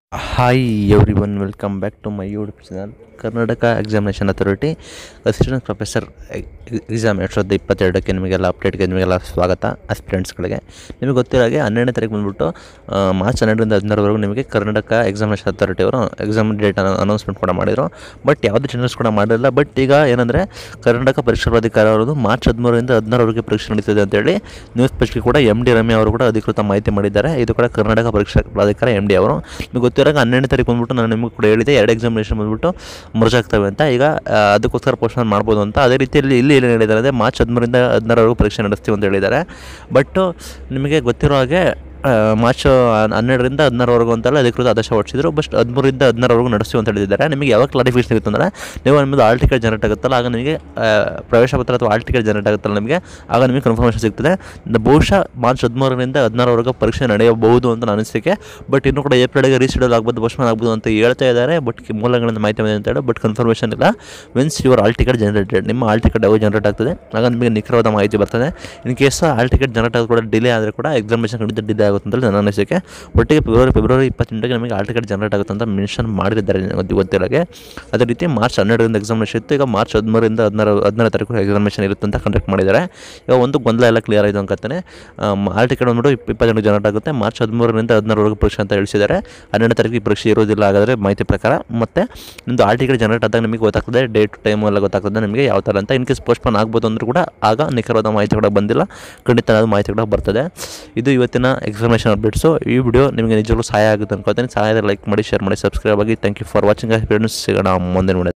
hi everyone welcome back to my YouTube channel Karnataka examination authority assistant professor exam ಎರಡು ಸಾವಿರದ ಇಪ್ಪತ್ತೆರಡಕ್ಕೆ ನಿಮಗೆಲ್ಲ ಅಪ್ಡೇಟ್ಗೆ ನಿಮಗೆಲ್ಲ ಸ್ವಾಗತ ಅಸ್ಪಿರೆಂಟ್ಸ್ಗಳಿಗೆ ನಿಮಗೆ ಗೊತ್ತಿರೋ ಹಾಗೆ ಹನ್ನೆರಡನೇ ತಾರೀಕು ಬಂದುಬಿಟ್ಟು ಮಾರ್ಚ್ ಹನ್ನೆರಡರಿಂದ ಹದಿನಾರವರೆಗೂ ನಿಮಗೆ ಕರ್ನಾಟಕ ಎಕ್ಸಾಮಿನೇಷನ್ ಅಥಾರಿಟಿ ಅವರು ಎಕ್ಸಾಮ್ ಡೇಟ್ ಅನೌನ್ಸ್ಮೆಂಟ್ ಕೂಡ ಮಾಡಿದರು ಬಟ್ ಯಾವುದೇ ಚೇಂಜಸ್ ಕೂಡ ಮಾಡಿರಲಿಲ್ಲ ಬಟ್ ಈಗ ಏನಂದರೆ ಕರ್ನಾಟಕ ಪರೀಕ್ಷಾ ಪ್ರಾಧಿಕಾರ ಅವರದು ಮಾರ್ಚ್ ಹದಿಮೂರರಿಂದ ಹದಿನಾರವರೆಗೆ ಪರೀಕ್ಷೆ ನಡೀತಿದೆ ಅಂತೇಳಿ ನ್ಯೂಸ್ ಪತ್ರಿಕೆ ಕೂಡ ಎಮ್ ಡಿ ರಮ್ಯ ಅವರು ಕೂಡ ಅಧಿಕೃತ ಮಾಹಿತಿ ಮಾಡಿದ್ದಾರೆ ಇದು ಕೂಡ ಕರ್ನಾಟಕ ಪರೀಕ್ಷಾ ಪ್ರಾಧಿಕಾರ ಎಮ್ ಡಿ ಅವರು ನಿಮಗೆ ಗೊತ್ತಿರೋ ಹನ್ನೆರಡನೇ ತಾರೀಕು ಬಂದ್ಬಿಟ್ಟು ನಾನು ನಿಮಗೆ ಕೂಡ ಹೇಳಿದೆ ಎರಡು ಎಕ್ಸಾಮಿನೇಷನ್ ಬಂದ್ಬಿಟ್ಟು ಮರ್ಜ್ ಆಗ್ತವೆ ಅಂತ ಈಗ ಆ, ಅದಕ್ಕೋಸ್ಕರ ಪೋಸ್ಟ್ಪೋನ್ ಮಾಡ್ಬೋದು ಅಂತ ಅದೇ ರೀತಿಯಲ್ಲಿ ಇಲ್ಲಿ ಏನು ಹೇಳಿದ್ದಾರೆ ಅಂದರೆ ಮಾರ್ಚ್ ಹದಿಮೂರಿಂದ ಹದಿನಾರವರೆಗೂ ಪರೀಕ್ಷೆ ನಡೆಸ್ತೀವಿ ಅಂತ ಹೇಳಿದ್ದಾರೆ ಬಟ್ಟು ನಿಮಗೆ ಗೊತ್ತಿರೋ ಹಾಗೆ ಆ, ಮಾರ್ಚ್ ಹನ್ನೆರಡರಿಂದ ಹದಿನಾರವರೆಗೂ ಅಂತೆಲ್ಲ ಅಧಿಕೃತ ಆದೇಶ ಹೊರಡಿಸಿದ್ರು ಬಟ್ ಹದಿಮೂರಿಂದ ಹದಿನಾರವರೆಗೂ ನಡೆಸ್ತೀವಿ ಅಂತ ಹೇಳಿದ್ದಾರೆ ನಿಮಗೆ ಯಾವಾಗ ಕ್ಲಾರಿಫಿಕೇಶನ್ ಇತ್ತು ಅಂದರೆ ನೀವು ನಿಮ್ಮದು ಆಲ್ ಟಿಕೆಟ್ ಜನರೇಟ್ ಆಗುತ್ತಲ್ಲ ಆಗ ನಿಮಗೆ ಆ, ಪ್ರವೇಶ ಪತ್ರ ಅಥವಾ ಆಲ್ ಟಿಕೆಟ್ ಜನರೇಟ್ ಆಗುತ್ತಲ್ಲ ನಿಮಗೆ ಆಗ ನಿಮಗೆ ಕನ್ಫರ್ಮೇಷನ್ ಸಿಗ್ತದೆ ನ- ಬಹುಶಃ ಮಾರ್ಚ್ ಹದಿಮೂರರಿಂದ ಹದಿನಾರವರೆಗೂ ಪರೀಕ್ಷೆ ನಡೆಯಬಹುದು ಅಂತ ನನ್ನ ಅನಿಸಿಕೆ ಬಟ್ ಇನ್ನೂ ಕೂಡ ಏಪ್ರಿಲ್ಗೆ ರೀಶೆಡ್ಯೂಲ್ ಆಗ್ಬೋದು ಪೋಸ್ಟ್ಪೋನ್ ಆಗ್ಬೋದು ಅಂತ ಹೇಳ್ತಾ ಇದ್ದಾರೆ ಬಟ್ ಮೂಲಗಳಿಂದ ಮಾಹಿತಿ ಬಂದಿದೆ ಅಂತ ಹೇಳಿ ಬಟ್ ಕನ್ಫರ್ಮೇಷನ್ ಇಲ್ಲ means your hall ticket generated ನಿಮ್ಮ ಆಲ್ ಟಿಕೆಟ್ ಯಾವಾಗ ಜನರೇಟ್ ಆಗ್ತದೆ ಆಗ ನಿಮಗೆ ನಿಖರವಾದ ಮಾಹಿತಿ ಬರ್ತದೆ in case hall ticket generate ಆಗೋದು ಕೂಡ ಡಿಲೇ ಆದರೆ ಕೂಡ ಎಕ್ಸಾಮಿನೇಷನ್ ಖಂಡಿತ ಡಿಲೇ ಆಗುತ್ತೆ ಅಂತ ನನ್ನ ಅನಿಸಿಕೆ ಒಟ್ಟಿಗೆ ಫೆಬ್ರವರಿ ಫೆಬ್ರವರಿ ಇಪ್ಪತ್ತೆಂಟಕ್ಕೆ ನಮಗೆ ಆಲ್ ಟಿಕೆಟ್ ಜನರೇಟ್ ಆಗುತ್ತೆ ಅಂತ ಮೆನ್ಷನ್ ಮಾಡಿದ್ದಾರೆ ನನಗೆ ಗೊತ್ತಿರೋಗೆ ಅದೇ ರೀತಿ ಮಾರ್ಚ್ ಹನ್ನೆರಡರಿಂದ ಎಕ್ಸಾಮಿನೇಷನ್ ಇತ್ತು ಈಗ ಮಾರ್ಚ್ ಹದಿಮೂರರಿಂದ ಹದಿನಾರು ಹದಿನಾರು ತಾರೀಕು ಎಕ್ಸಾಮಿನೇಷನ್ ಇರುತ್ತೆ ಅಂತ ಕಂಡಕ್ಟ್ ಮಾಡಿದ್ದಾರೆ ಈಗ ಒಂದು ಗೊಂದಲ ಎಲ್ಲ ಕ್ಲಿಯರ್ ಆಯಿತು ಅನ್ಕೋತಾನೆ ಆಲ್ ಟಿಕೆಟ್ ಬಂದ್ಬಿಟ್ಟು ಇಪ್ಪ ಇಪ್ಪತ್ತೆಂಟು ಜನರೇಟ್ ಆಗುತ್ತೆ ಮಾರ್ಚ್ ಹದಿಮೂರರಿಂದ ಹದಿನಾರವರೆಗೂ ಪರೀಕ್ಷೆ ಅಂತ ತಿಳಿಸಿದ್ದಾರೆ ಹನ್ನೆರಡು ತಾರೀಕು ಈ ಪರೀಕ್ಷೆ ಇರೋದಿಲ್ಲ ಹಾಗಾದರೆ ಮಾಹಿತಿ ಪ್ರಕಾರ ಮತ್ತು ನಿಮ್ಮದು ಆಲ್ ಟಿಕೆಟ್ ಜನರೇಟ್ ಆದಾಗ ನಿಮಗೆ ಗೊತ್ತಾಗ್ತದೆ ಡೇಟ್ ಟೈಮು ಎಲ್ಲ ಗೊತ್ತಾಗ್ತದೆ ನಿಮಗೆ ಯಾವ ಥರ ಅಂತ ಇನ್ ಕೇಸ್ ಪೋಸ್ಟ್ಪೋನ್ ಆಗ್ಬೋದು ಅಂದರೂ ಕೂಡ ಆಗ ನಿಖರವಾದ ಮಾಹಿತಿ ಕೂಡ ಬಂದಿಲ್ಲ ಖಂಡಿತ ಅದು ಮಾಹಿತಿ ಕೂಡ ಬರ್ತದೆ ಇದು ಇವತ್ತಿನ ಎಕ್ಸಾಮಿನೇಷನ್ ಅಪ್ಡೇಟ್ಸು ಈ ವಿಡಿಯೋ ನಿಮಗೆ ನಿಜವಾಗ್ಲೂ ಸಹಾಯ ಆಗುತ್ತೆ ಅನ್ಕೋತೀನಿ ಸಹಾಯ ಲೈಕ್ ಮಾಡಿ ಶೇರ್ ಮಾಡಿ ಸಬ್ಸ್ಕ್ರೈಬ್ ಆಗಿ thank you for watching friends ಸಿಗೋಣ ಮುಂದಿನ ವಿಡಿಯೋ